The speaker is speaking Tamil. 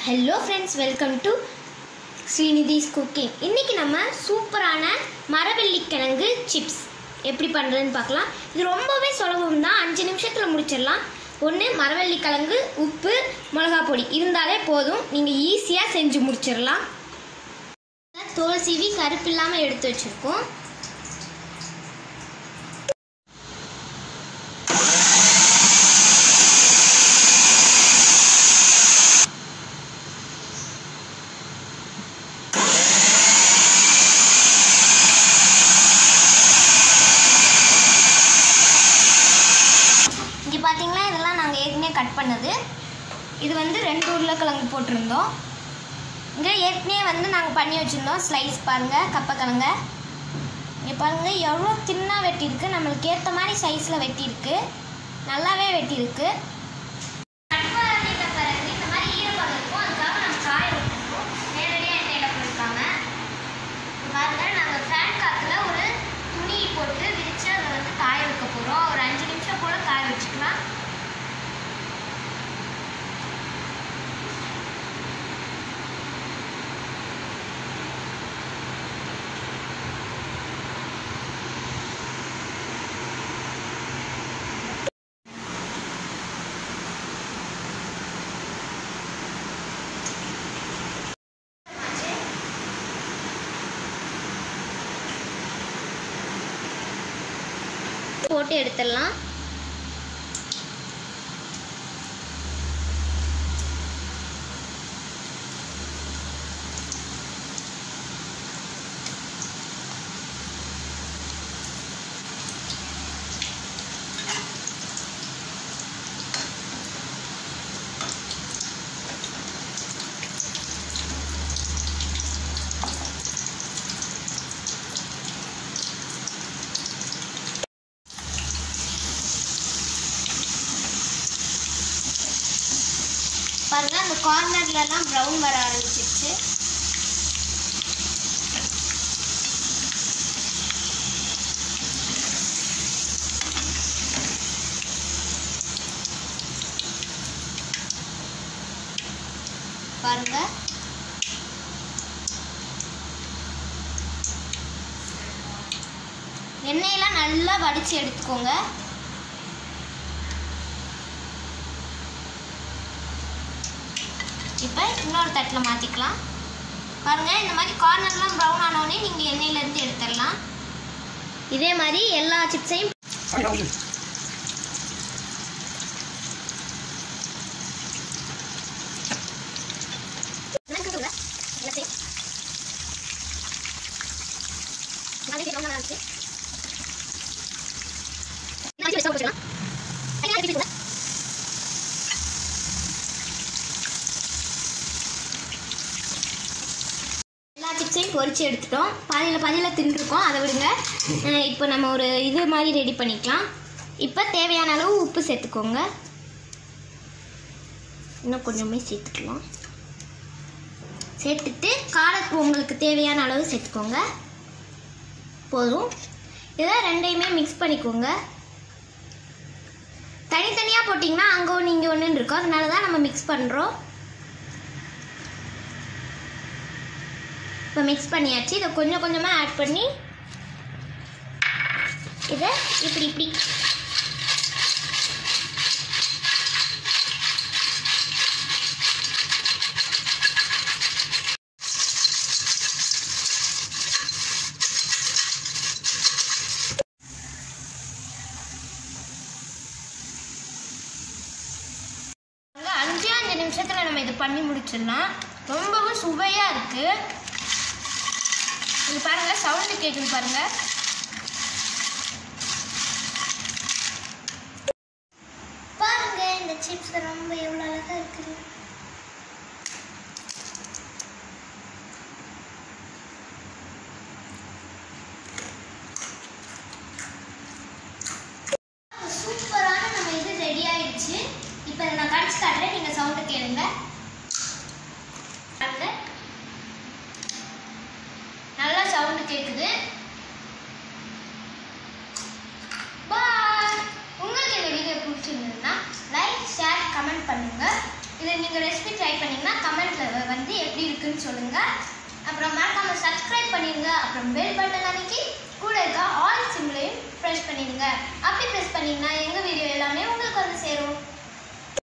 hello friends welcome to Srinidhi's cooking இன்றைக்கி நம்ம சூப்பரான மரவள்ளிக்கிழங்கு சிப்ஸ் எப்படி பண்ணுறதுன்னு பார்க்கலாம் இது ரொம்பவே சுலபம் தான் அஞ்சு நிமிஷத்தில் முடிச்சிடலாம் ஒன்று மரவள்ளிக்கிழங்கு உப்பு மிளகா பொடி இருந்தாலே போதும் நீங்கள் ஈஸியாக செஞ்சு முடிச்சிடலாம் தோல் சீவி கருப்பு இல்லாமல் எடுத்து வச்சுருக்கோம் இங்கே பார்த்தீங்களா இதெல்லாம் நாங்கள் ஏற்கனவே கட் பண்ணது இது வந்து ரெண்டு உருளைக்கிழங்கு போட்டிருந்தோம் இங்கே ஏற்கனவே வந்து நாங்கள் பண்ணி வச்சுருந்தோம் ஸ்லைஸ் பாருங்கள் கப்பக்கிழங்க இங்கே பாருங்கள் எவ்வளோ தின்னாக வெட்டியிருக்கு நம்மளுக்கு ஏற்ற மாதிரி சைஸில் வெட்டியிருக்கு நல்லாவே வெட்டியிருக்கு கட் பண்ணிட்ட பிறகு இந்த மாதிரி ஈரப்பதம் இருக்கும் அதுக்காக நம்ம காய விட்டுருக்கோம் நேரடியாக எண்ணெயில் போயிருக்காங்க பாருங்க நாங்கள் ஃபேன் காற்றுல ஒரு துணி போட்டு விரித்து அதை வந்து காய வைக்க போகிறோம் ஒரு அஞ்சு நிமிஷம் போல் காய வச்சுக்கலாம் போட்டு எடுத்துடலாம் பாருங்க அந்த கார்னர்லலாம் ப்ரௌன் வர ஆரம்பிச்சிருச்சு பாருங்க எண்ணெயெல்லாம் நல்லா வடித்து எடுத்துக்கோங்க இப்போ இன்னொரு தட்டில் மாற்றிக்கலாம் பாருங்கள் இந்த மாதிரி கார்னர்லாம் ப்ரௌன் ஆனோடனே நீங்கள் எண்ணெயிலேருந்து எடுத்துடலாம் இதே மாதிரி எல்லா சிப்ஸையும் எல்லா சிப்ஸையும் பொரிச்சு எடுத்துட்டோம் பாதியில் பாதியில் தின்றுருக்கோம் அதை விடுங்க அஹ் இப்போ நம்ம ஒரு இது மாதிரி ரெடி பண்ணிக்கலாம் இப்போ தேவையான அளவு உப்பு சேர்த்துக்கோங்க இன்னும் கொஞ்சமே சேர்த்துக்கலாம் சேர்த்துட்டு காரத்துக்கு உங்களுக்கு தேவையான அளவு சேர்த்துக்கோங்க போதும் இதை ரெண்டையுமே மிக்ஸ் பண்ணிக்கோங்க தனித்தனியாக போட்டிங்கன்னா அங்கே ஒன்று இங்கே ஒன்றுன்னு இருக்கும் அதனால தான் நம்ம மிக்ஸ் பண்ணுறோம் இப்போ மிக்ஸ் பண்ணியாச்சு இதை கொஞ்சம் கொஞ்சமாக ஆட் பண்ணி இதை இப்படி இப்படி அங்க அஞ்சு அஞ்சு நிமிஷத்தில் நம்ம இது பண்ணி முடிச்சிடலாம் ரொம்பவும் சுவையாக இருக்குது இது பாருங்க சவுண்டு கேட்குது பாருங்க பாருங்க இந்த சிப்ஸ் ரொம்ப எவ்வளோ அழகா இருக்குது சூப்பரான நம்ம இது ரெடி ஆயிடுச்சு இப்போ இதை நான் கடிச்சு காட்டுறேன் நீங்கள் சவுண்டு கேளுங்க பாருங்க நல்லா சவுண்டு கேட்குது பாய் உங்களுக்கு இந்த வீடியோ பிடிச்சிருந்ததுன்னா லைக் ஷேர் கமெண்ட் பண்ணுங்க இதை நீங்கள் ட்ரை பண்ணீங்கன்னா கமெண்ட்ல வந்து எப்படி இருக்குன்னு சொல்லுங்க அப்புறம் மறக்காம சப்ஸ்கிரைப் பண்ணிடுங்க அப்புறம் பெல் பட்டன் அமைக்கி கூட இருக்க ஆல் சிம்லையும் ப்ரெஸ் பண்ணிடுங்க அப்படி ப்ரெஸ் பண்ணீங்கன்னா எங்கள் வீடியோ எல்லாமே உங்களுக்கு வந்து சேரும்